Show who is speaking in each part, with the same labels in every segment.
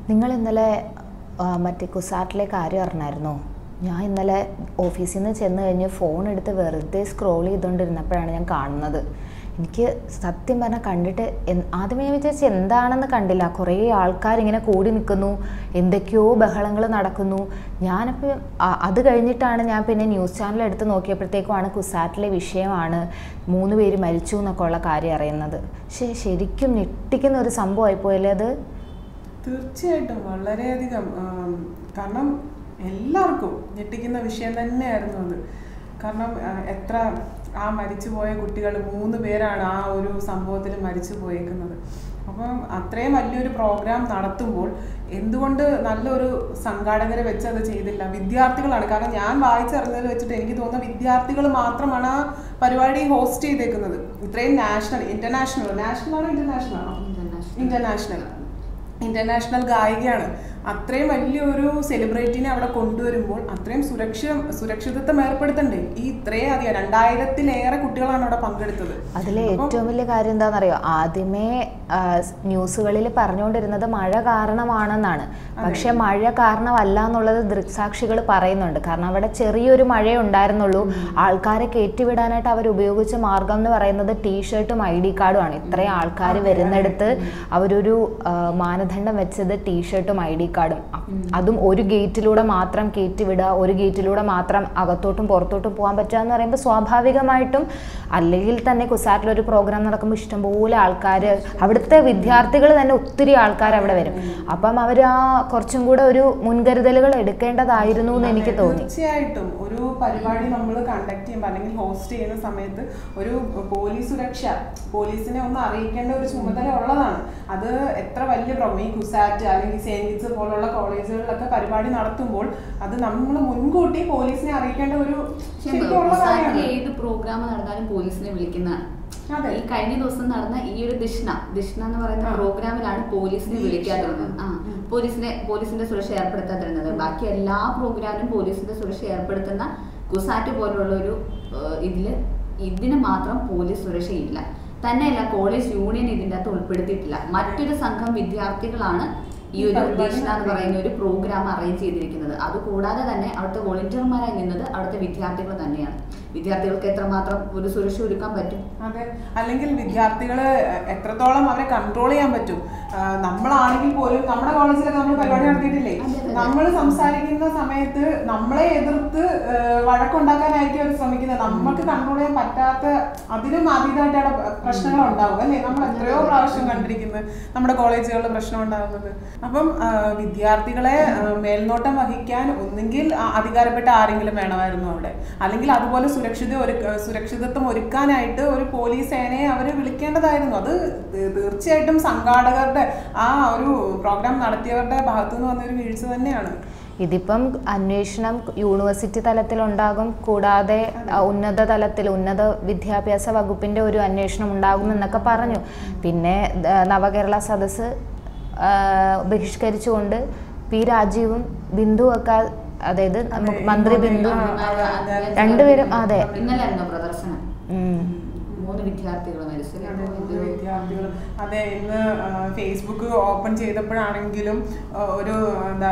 Speaker 1: നിങ്ങൾ ഇന്നലെ ആ, മറ്റേ കുസാറ്റിലെ കാര്യം അറിഞ്ഞായിരുന്നോ ഞാൻ ഇന്നലെ ഓഫീസിൽ നിന്ന് ചെന്ന് കഴിഞ്ഞ് ഫോൺ എടുത്ത് വെറുതെ സ്ക്രോൾ ചെയ്തുകൊണ്ടിരുന്നപ്പോഴാണ് ഞാൻ കാണുന്നത് എനിക്ക് സത്യം പറഞ്ഞാൽ കണ്ടിട്ട് എൻ- ആദ്യമേ ഞാൻ വിചാരിച്ചു എന്താണെന്ന് കണ്ടില്ല കുറേ ആൾക്കാർ ഇങ്ങനെ കൂടി നിൽക്കുന്നു എന്തൊക്കെയോ ബഹളങ്ങൾ നടക്കുന്നു ഞാനപ്പോൾ അത് കഴിഞ്ഞിട്ടാണ് ഞാൻ പിന്നെ ന്യൂസ് ചാനൽ എടുത്ത് നോക്കിയപ്പോഴത്തേക്കുമാണ് കുസാറ്റിലെ വിഷയമാണ് മൂന്ന് പേര് മരിച്ചു എന്നൊക്കെ ഉള്ള കാര്യം അറിയുന്നത് പക്ഷേ ശരിക്കും ഞെട്ടിക്കുന്ന ഒരു സംഭവമായിപ്പോയല്ലേ അത്
Speaker 2: തീർച്ചയായിട്ടും വളരെയധികം ആം, കാരണം എല്ലാവർക്കും ഞെട്ടിക്കുന്ന വിഷയം തന്നെയായിരുന്നു അത് കാരണം ആ, എത്ര ആ മരിച്ചുപോയ കുട്ടികൾ മൂന്ന് പേരാണ് ആ ഒരു സംഭവത്തിൽ മരിച്ചു പോയേക്കുന്നത് അപ്പം അത്രയും വലിയൊരു പ്രോഗ്രാം നടത്തുമ്പോൾ എന്തുകൊണ്ട് നല്ലൊരു സംഘാടകരെ വെച്ച് അത് ചെയ്തില്ല വിദ്യാർത്ഥികളാണ് കാരണം ഞാൻ വായിച്ചറിഞ്ഞതിൽ വെച്ചിട്ട് എനിക്ക് തോന്നുന്ന വിദ്യാർത്ഥികൾ മാത്രമാണ് ആ പരിപാടി ഹോസ്റ്റ് ചെയ്തേക്കുന്നത് ഇത്രയും നാഷണൽ ഇന്റർനാഷണൽ നാഷണൽ ആണോ ഇന്റർനാഷണൽ ആണോ ഇന്റർനാഷണൽ ഇന്റർനാഷണൽ ഗായികയാണ് അത്രയും വലിയൊരു സെലിബ്രിറ്റിനെ അവിടെ കൊണ്ടുവരുമ്പോൾ അത്രയും സുരക്ഷ സുരക്ഷിതത്വം ഏർപ്പെടുത്തണ്ടേ ഈ ഇത്രയും അധികം രണ്ടായിരത്തിലേറെ കുട്ടികളാണ് അവിടെ പങ്കെടുത്തത്
Speaker 1: അതിലെ ഏറ്റവും വലിയ കാര്യം എന്താണെന്നറിയോ ആദ്യമേ ആ, ന്യൂസുകളിൽ പറഞ്ഞുകൊണ്ടിരുന്നത് മഴ കാരണമാണെന്നാണ് പക്ഷെ മഴ കാരണമല്ല എന്നുള്ളത് ദൃക്സാക്ഷികൾ പറയുന്നുണ്ട് കാരണം അവിടെ ചെറിയൊരു മഴയേ ഉണ്ടായിരുന്നുള്ളൂ ആൾക്കാരെ കയറ്റിവിടാനായിട്ട് അവർ ഉപയോഗിച്ച മാർഗം എന്ന് പറയുന്നത് ടീഷർട്ടും ഐ ഡി കാർഡും ആണ് ഇത്രയും ആൾക്കാർ വരുന്നിടത്ത് അവരൊരു ആ, മാനദണ്ഡം വെച്ചത് ടീഷർട്ടും ഐ ഡി കാർഡും അതും ഒരു ഗേറ്റിലൂടെ മാത്രം കയറ്റിവിടുക ഒരു ഗേറ്റിലൂടെ മാത്രം അകത്തോട്ടും പുറത്തോട്ടും പോകാൻ പറ്റുക എന്ന് പറയുമ്പോൾ സ്വാഭാവികമായിട്ടും അല്ലെങ്കിൽ തന്നെ കുസാറ്റിൽ ഒരു പ്രോഗ്രാം നടക്കുമ്പോൾ ഇഷ്ടംപോലെ ആൾക്കാർ അവിടുത്തെ വിദ്യാർത്ഥികൾ തന്നെ ഒത്തിരി ആൾക്കാർ അവിടെ വരും അപ്പം അവർ ആ കുറച്ചും കൂടെ ഒരു മുൻകരുതലുകൾ എടുക്കേണ്ടതായിരുന്നു എന്ന് എനിക്ക്
Speaker 2: അതെ,
Speaker 1: തോന്നി
Speaker 2: തീർച്ചയായിട്ടും ഒരു പരിപാടി നമ്മൾ കണ്ടക്ട് ചെയ്യുമ്പോൾ അല്ലെങ്കിൽ ഹോസ്റ്റ് ചെയ്യുന്ന സമയത്ത് ഒരു പോലീസ് സുരക്ഷ പോലീസിനെ ഒന്ന് അറിയിക്കേണ്ട ഒരു ചുമതല ഉള്ളതാണ് അത് എത്ര വലിയ പ്രൊമ ഈ കുസാറ്റ് അല്ലെങ്കിൽ സെയിന്റ് കിറ്റ്സ് പോലുള്ള കോളേജുകളിലൊക്കെ പരിപാടി നടത്തുമ്പോൾ അത് നമ്മൾ മുൻകൂട്ടി പോലീസിനെ അറിയിക്കേണ്ട ഒരു ശരിക്കും ഉള്ള
Speaker 3: കുസാറ്റിൽ
Speaker 2: കാര്യമാണ്
Speaker 3: ഏത് പ്രോഗ്രാം നടന്നാലും പോലീസിനെ വിളിക്കുന്നതാണ്
Speaker 2: അതെ.
Speaker 3: ഈ കഴിഞ്ഞ ദിവസം നടന്ന ഈ ഒരു ദിഷ്ണ ദിഷ്ണ എന്ന് പറയുന്ന
Speaker 2: ആ.
Speaker 3: പ്രോഗ്രാമിലാണ് പോലീസിനെ
Speaker 2: ദീക്ഷ.
Speaker 3: വിളിക്കാതിരുന്നത് ആ
Speaker 2: ഉം.
Speaker 3: പോലീസിനെ പോലീസിന്റെ സുരക്ഷ ഏർപ്പെടുത്താതിരുന്നത് ബാക്കി എല്ലാ പ്രോഗ്രാമിനും പോലീസിന്റെ സുരക്ഷ ഏർപ്പെടുത്തുന്ന കുസാറ്റ് പോലുള്ള ഒരു ഏഹ്, ഇതില് ഇതിന് മാത്രം പോലീസ് സുരക്ഷയില്ല തന്നെയല്ല കോളേജ് യൂണിയൻ ഇതിൻ്റെ അകത്ത് ഉൾപ്പെടുത്തിയിട്ടില്ല മറ്റൊരു സംഘം വിദ്യാർത്ഥികളാണ് ഈ ഒരു
Speaker 2: പരിപാടി
Speaker 3: ദിഷ്ണ എന്ന് പറയുന്ന ഒരു പ്രോഗ്രാം അറേഞ്ച് ചെയ്തിരിക്കുന്നത് അതുകൂടാതെ തന്നെ അവിടുത്തെ വോളണ്ടിയർമാരായി നിന്നത് അവിടുത്തെ വിദ്യാർത്ഥികൾ തന്നെയാണ് വിദ്യാർത്ഥികൾക്ക് എത്രമാത്രം ഒരു സുരക്ഷ ഒരുക്കാൻ പറ്റും
Speaker 2: അതെ അല്ലെങ്കിൽ വിദ്യാർത്ഥികള് എത്രത്തോളം അവരെ കൺട്രോൾ ചെയ്യാൻ പറ്റും ആ, നമ്മളാണെങ്കിൽ പോലും നമ്മുടെ കോളേജിലൊക്കെ നമ്മൾ പരിപാടി നടത്തിയിട്ടില്ലേ
Speaker 3: അതെ, അതെ.
Speaker 2: നമ്മൾ സംസാരിക്കുന്ന സമയത്ത് നമ്മളെ എതിർത്ത് ആ, വഴക്കുണ്ടാക്കാനായിരിക്കും അവർ ശ്രമിക്കുന്നത് നമ്മൾക്ക് കൺട്രോൾ ചെയ്യാൻ പറ്റാത്ത അതിലും അതീതമായിട്ടാണ് പ്രശ്നങ്ങൾ ഉണ്ടാവും അല്ലേ നമ്മൾ എത്രയോ പ്രാവശ്യം കണ്ടിരിക്കുന്നത് നമ്മുടെ കോളേജുകളിൽ പ്രശ്നം ഉണ്ടാകുന്നത് അപ്പം ആ, വിദ്യാർത്ഥികളെ ആ, മേൽനോട്ടം വഹിക്കാൻ ഒന്നുകിൽ ആ, അധികാരപ്പെട്ട ആരെങ്കിലും വേണമായിരുന്നു അവിടെ അല്ലെങ്കിൽ അതുപോലെ സുരക്ഷിത ഒരു സുരക്ഷിതത്വം ഒരുക്കാനായിട്ട് ഒരു പോലീസ് സേനയെ അവർ വിളിക്കേണ്ടതായിരുന്നു അത് തീ- തീർച്ചയായിട്ടും സംഘാടകരുടെ ആ ഒരു പ്രോഗ്രാം നടത്തിയവരുടെ ഭാഗത്തുനിന്ന് വന്ന ഒരു വീഴ്ച തന്നെയാണ്
Speaker 1: ഇതിപ്പം അന്വേഷണം യൂണിവേഴ്സിറ്റി തലത്തിലുണ്ടാകും കൂടാതെ ആ, ഉന്നത തലത്തിൽ ഉന്നത വിദ്യാഭ്യാസ വകുപ്പിന്റെ ഒരു അന്വേഷണം ഉണ്ടാകും എന്നൊക്കെ പറഞ്ഞു പിന്നെ ആ, നവകേരള സദസ്സ് ആ, ബഹിഷ്കരിച്ചുകൊണ്ട് പി രാജീവും ബിന്ദു ഒക്കെ അതായത് നമുക്ക് മന്ത്രി ബിന്ദു
Speaker 2: ആ, ആ, ആ,
Speaker 1: രണ്ടുപേരും അതെ
Speaker 3: ഇന്നലെ ആയിരുന്നു പ്രദർശനം
Speaker 1: ഉം.
Speaker 3: മൂന്ന് വിദ്യാർത്ഥികൾ മരിച്ചു
Speaker 2: അതെ, മൂന്ന് വിദ്യാർത്ഥികൾ അതെ ഇന്ന് ആ, ഫേസ്ബുക്ക് ഓപ്പൺ ചെയ്തപ്പോഴാണെങ്കിലും ആ, ഒരു എന്താ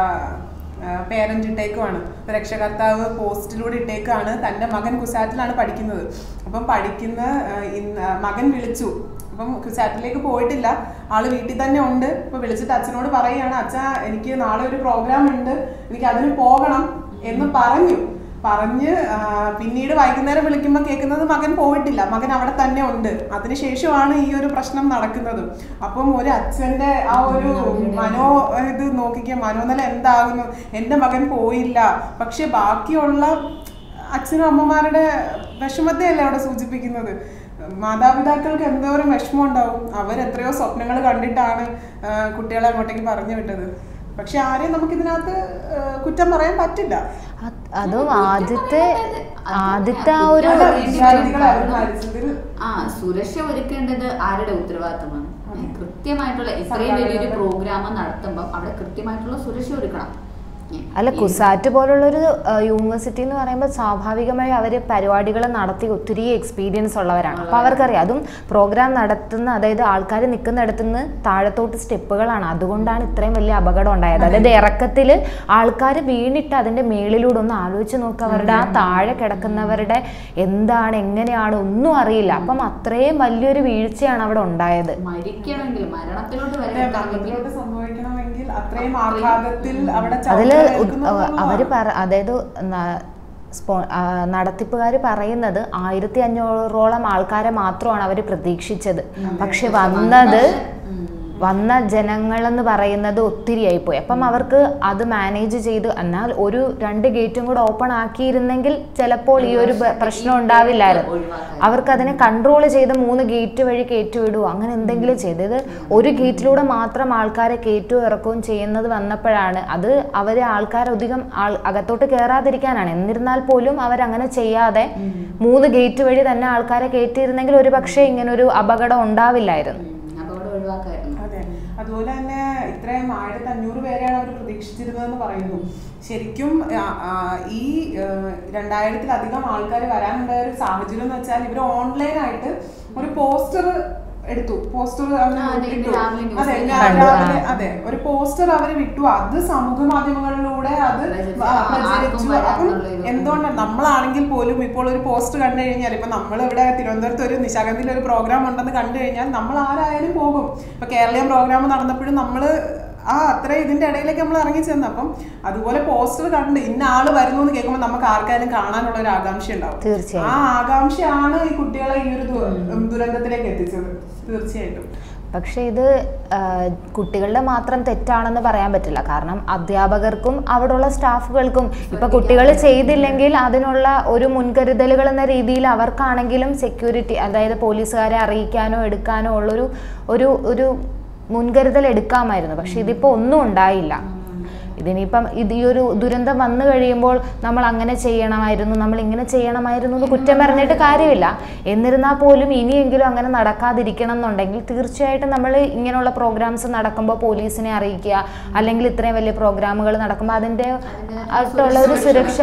Speaker 2: പേരന്റ് ഇട്ടേക്കുമാണ് രക്ഷകർത്താവ് പോസ്റ്റിലൂടെ ഇട്ടേക്കാണ് തൻ്റെ മകൻ കുസാറ്റിലാണ് പഠിക്കുന്നത് അപ്പം പഠിക്കുന്ന ആ, ഇന്ന് ആ, മകൻ വിളിച്ചു അപ്പം കുസാറ്റിലേക്ക് പോയിട്ടില്ല ആള് വീട്ടിൽ തന്നെ ഉണ്ട് ഇപ്പൊ വിളിച്ചിട്ട് അച്ഛനോട് പറയുകയാണ് അച്ഛ എനിക്ക് നാളെ ഒരു പ്രോഗ്രാം ഉണ്ട് എനിക്ക് അതിന് പോകണം എന്ന് പറഞ്ഞു പറഞ്ഞ് ആ, പിന്നീട് വൈകുന്നേരം വിളിക്കുമ്പോൾ കേൾക്കുന്നത് മകൻ പോയിട്ടില്ല മകൻ അവിടെ തന്നെ ഉണ്ട് അതിനുശേഷമാണ് ഈ ഒരു പ്രശ്നം നടക്കുന്നത് അപ്പം ഒരു അച്ഛന്റെ ആ ഒരു മനോ ഇത് നോക്കിക്കുക മനോനില എന്താകുന്നു എൻ്റെ മകൻ പോയില്ല പക്ഷെ ബാക്കിയുള്ള അച്ഛനും അമ്മമാരുടെ വിഷമത്തെയല്ലേ അവിടെ സൂചിപ്പിക്കുന്നത് മാതാപിതാക്കൾക്ക് എന്തോരം വിഷമം ഉണ്ടാവും അവർ എത്രയോ സ്വപ്നങ്ങൾ കണ്ടിട്ടാണ് ആ, കുട്ടികളെ അങ്ങോട്ടേക്ക് പറഞ്ഞു വിട്ടത് പക്ഷെ ആരെയും നമുക്കിതിനകത്ത് ആ, കുറ്റം പറയാൻ പറ്റില്ല
Speaker 1: അത് അതും ആദ്യത്തെ ആദ്യത്തെ ആ ഒരു
Speaker 2: അല്ല, വിദ്യാർത്ഥികളെ അവർ മരിച്ചതിൽ
Speaker 3: ആ സുരക്ഷ ഒരുക്കേണ്ടത് ആരുടെ ഉത്തരവാദിത്തമാണ്
Speaker 2: അതെ.
Speaker 3: കൃത്യമായിട്ടുള്ള ഇത്രയും വലിയൊരു പ്രോഗ്രാം നടത്തുമ്പോൾ അവിടെ കൃത്യമായിട്ടുള്ള സുരക്ഷ ഒരുക്കണം
Speaker 1: അല്ല കുസാറ്റ് പോലുള്ളൊരു യൂണിവേഴ്സിറ്റി എന്ന് പറയുമ്പോൾ സ്വാഭാവികമായി അവർ പരിപാടികൾ നടത്തി ഒത്തിരി എക്സ്പീരിയൻസ് ഉള്ളവരാണ് അപ്പോൾ അവർക്കറിയാം അതും പ്രോഗ്രാം നടത്തുന്ന അതായത് ആൾക്കാർ നിൽക്കുന്നിടത്ത് നിന്ന് താഴത്തോട്ട് സ്റ്റെപ്പുകളാണ് അതുകൊണ്ടാണ് ഇത്രയും വലിയ അപകടം ഉണ്ടായത് അതായത് ഇറക്കത്തിൽ ആൾക്കാർ വീണിട്ട് അതിൻ്റെ മേളിലൂടെ ഒന്ന് ആലോചിച്ച് നോക്കുക അവരുടെ ആ താഴെ കിടക്കുന്നവരുടെ എന്താണ് എങ്ങനെയാണ് ഒന്നും അറിയില്ല അപ്പം അത്രയും വലിയൊരു വീഴ്ചയാണ് അവിടെ ഉണ്ടായത്
Speaker 3: മരിക്കണമെങ്കിൽ മരണത്തിലോട്ട് വരെ
Speaker 2: അതെ,
Speaker 3: എത്തണമെങ്കിൽ
Speaker 2: മരണത്തിലോട്ട് സംഭവിക്കണമെങ്കിൽ അത്രയും ആഘാതത്തിൽ അവിടെ
Speaker 1: അതില്
Speaker 2: ചവിട്ടി
Speaker 1: ഉദ്-
Speaker 2: നിൽക്കുന്നു
Speaker 1: അവര് പറ അതായത് ന- സ്പോ നടത്തിപ്പുകാർ പറയുന്നത് ആയിരത്തി അഞ്ഞൂറോളം ആൾക്കാരെ മാത്രമാണ് അവർ പ്രതീക്ഷിച്ചത് പക്ഷെ വന്നത് വന്ന ജനങ്ങളെന്ന് പറയുന്നത് ഒത്തിരിയായി പോയി അപ്പം അവർക്ക് അത് മാനേജ് ചെയ്ത് എന്നാൽ ഒരു രണ്ട് ഗേറ്റും കൂടെ ഓപ്പൺ ആക്കിയിരുന്നെങ്കിൽ ചിലപ്പോൾ ഈ ഒരു ബ- പ്രശ്നം ഉണ്ടാവില്ലായിരുന്നു
Speaker 3: ഒഴിവാക്കാൻ.
Speaker 1: അവർക്ക് അതിനെ കൺട്രോൾ ചെയ്ത് മൂന്ന് ഗേറ്റ് വഴി കയറ്റിവിടുവോ അങ്ങനെ എന്തെങ്കിലും ചെയ്തത് ഒരു ഗേറ്റിലൂടെ മാത്രം ആൾക്കാരെ കയറ്റുകയും ഇറക്കുകയും ചെയ്യുന്നത് വന്നപ്പോഴാണ് അത് അവർ ആൾക്കാർ അധികം ആൾ അകത്തോട്ട് കയറാതിരിക്കാനാണ് എന്നിരുന്നാൽ പോലും അവരങ്ങനെ ചെയ്യാതെ മൂന്ന് ഗേറ്റ് വഴി തന്നെ ആൾക്കാരെ കയറ്റിയിരുന്നെങ്കിൽ ഒരു പക്ഷേ ഇങ്ങനൊരു അപകടം ഉണ്ടാവില്ലായിരുന്നു
Speaker 3: ഉം, അപകടം ഒഴിവാക്കായിരുന്നു
Speaker 2: അതെ അതുപോലെ തന്നെ ഇത്രയും ആയിരത്തി അഞ്ഞൂറ് പേരെയാണ് അവർ പ്രതീക്ഷിച്ചിരുന്നതെന്ന് പറയുന്നു ശരിക്കും ആ, ആ, ഈ രണ്ടായിരത്തിലധികം ആൾക്കാർ വരാനുണ്ടായ ഒരു സാഹചര്യം എന്ന് വെച്ചാൽ ഇവർ ഓൺലൈനായിട്ട് ഒരു പോസ്റ്റർ എടുത്തു പോസ്റ്റർ
Speaker 3: ആ, അതെ, ഇന്ന് രാവിലെ news
Speaker 2: അതെ
Speaker 3: ൽ
Speaker 2: ഞാൻ
Speaker 1: കണ്ടു,
Speaker 2: രാവിലെ
Speaker 1: ആ.
Speaker 2: അതെ ഒരു പോസ്റ്റർ അവർ വിട്ടു അത് സമൂഹ മാധ്യമങ്ങളിലൂടെ അത്
Speaker 3: പ്രചരിച്ചു.
Speaker 2: ആ,
Speaker 3: ആ,
Speaker 2: പ്രചരിച്ചു
Speaker 3: ആർക്കും
Speaker 2: അപ്പം
Speaker 3: വരാന്നുള്ള ഇത്.
Speaker 2: എന്തുകൊണ്ടാണ് നമ്മളാണെങ്കിൽ പോലും ഇപ്പോൾ ഒരു പോസ്റ്റ് കണ്ടു കഴിഞ്ഞാൽ ഇപ്പൊ നമ്മൾ ഇവിടെ തിരുവനന്തപുരത്ത് ഒരു നിശാഗന്ധിയിൽ ഒരു പ്രോഗ്രാം ഉണ്ടെന്ന് കണ്ടു കഴിഞ്ഞാൽ നമ്മൾ ആരായാലും പോകും ഇപ്പൊ കേരളീയം പ്രോഗ്രാം നടന്നപ്പോഴും നമ്മൾ ആ അത്രയും ഇതിന്റെ ഇടയിലേക്ക് നമ്മൾ ഇറങ്ങി ചെന്നു അപ്പം അതുപോലെ പോസ്റ്റർ കണ്ട് ഇന്ന ആള് വരുന്നു എന്ന് കേൾക്കുമ്പോൾ നമുക്ക് ആർക്കായാലും കാണാനുള്ള ഒരു ആകാംക്ഷ ഉണ്ടാവും
Speaker 1: തീർച്ചയായും.
Speaker 2: ആ ആകാംക്ഷയാണ് ഈ കുട്ടികളെ ഈ ഒരു ദു- ദുരന്തത്തിലേക്ക് എത്തിച്ചത് തീർച്ചയായിട്ടും
Speaker 1: പക്ഷേ ഇത് ആ, കുട്ടികളുടെ മാത്രം തെറ്റാണെന്ന് പറയാൻ പറ്റില്ല കാരണം അധ്യാപകർക്കും അവിടെയുള്ള സ്റ്റാഫുകൾക്കും ഇപ്പൊ കുട്ടികൾ ചെയ്തില്ലെങ്കിൽ അതിനുള്ള ഒരു മുൻകരുതലുകൾ എന്ന രീതിയിൽ അവർക്കാണെങ്കിലും സെക്യൂരിറ്റി അതായത് പോലീസുകാരെ അറിയിക്കാനോ എടുക്കാനോ ഉള്ളൊരു ഒരു ഒരു മുൻകരുതൽ എടുക്കാമായിരുന്നു പക്ഷെ ഇതിപ്പോൾ ഒന്നും ഉണ്ടായില്ല ഇതിനിപ്പം ഇത് ഈ ഒരു ദുരന്തം വന്നു കഴിയുമ്പോൾ നമ്മൾ അങ്ങനെ ചെയ്യണമായിരുന്നു നമ്മൾ ഇങ്ങനെ ചെയ്യണമായിരുന്നു എന്ന് കുറ്റം പറഞ്ഞിട്ട് കാര്യമില്ല എന്നിരുന്നാൽ പോലും ഇനിയെങ്കിലും അങ്ങനെ നടക്കാതിരിക്കണം എന്നുണ്ടെങ്കിൽ തീർച്ചയായിട്ടും നമ്മൾ ഇങ്ങനെയുള്ള പ്രോഗ്രാംസ് നടക്കുമ്പോൾ പോലീസിനെ അറിയിക്കുക അല്ലെങ്കിൽ ഇത്രയും വലിയ പ്രോഗ്രാമുകൾ നടക്കുമ്പോൾ അതിൻ്റെ ആയിട്ടുള്ള ഒരു സുരക്ഷ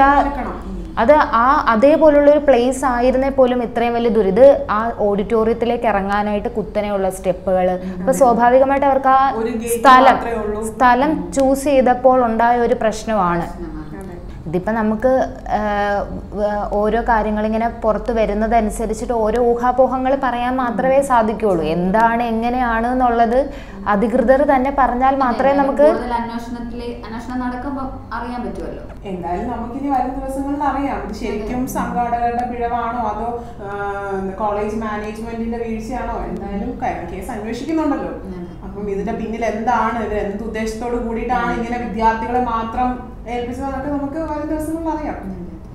Speaker 1: അത് ആ അതേപോലുള്ള ഒരു പ്ലേസ് ആയിരുന്നേ പോലും ഇത്രയും വലിയ ദുരിത് ആ ഓഡിറ്റോറിയത്തിലേക്ക് ഇറങ്ങാനായിട്ട് കുത്തനെയുള്ള സ്റ്റെപ്പുകൾ അപ്പൊ സ്വാഭാവികമായിട്ട് അവർക്ക് ആ
Speaker 2: ഒരു gate
Speaker 1: സ്ഥലം
Speaker 2: മാത്രമേ ഉള്ളൂ.
Speaker 1: സ്ഥലം ചൂസ് ചെയ്തപ്പോൾ ഉണ്ടായ ഒരു പ്രശ്നമാണ്
Speaker 2: അതെ
Speaker 1: ഇതിപ്പം നമുക്ക് ആഹ്, വ- ഓരോ കാര്യങ്ങൾ ഇങ്ങനെ പുറത്ത് വരുന്നതനുസരിച്ചിട്ട് ഓരോ ഊഹാപോഹങ്ങൾ പറയാൻ മാത്രമേ സാധിക്കുകയുള്ളൂ എന്താണ് എങ്ങനെയാണ് എന്നുള്ളത് അധികൃതർ തന്നെ പറഞ്ഞാൽ മാത്രമേ നമുക്ക്
Speaker 3: കൂടുതൽ അന്വേഷണത്തില് അന്വേഷണം നടക്കുമ്പോൾ അറിയാൻ പറ്റുമല്ലോ
Speaker 2: എന്തായാലും നമുക്കിനി വരും ദിവസങ്ങളിൽ അറിയാം ഇത് ശരിക്കും സംഘാടകരുടെ പിഴവാണോ അതോ കോളേജ് മാനേജ്മെന്റിന്റെ വീഴ്ചയാണോ എന്തായാലും ക- കേസ് അന്വേഷിക്കുന്നുണ്ടല്ലോ
Speaker 3: അതെ.
Speaker 2: അപ്പം ഇതിന്റെ പിന്നിൽ എന്താണ് ഇവർ എന്ത് ഉദ്ദേശത്തോട് കൂടിയിട്ടാണ് ഇങ്ങനെ വിദ്യാർത്ഥികളെ മാത്രം ഏൽപ്പിച്ചതെന്നൊക്കെ നമുക്ക് വരും ദിവസങ്ങളിൽ അറിയാം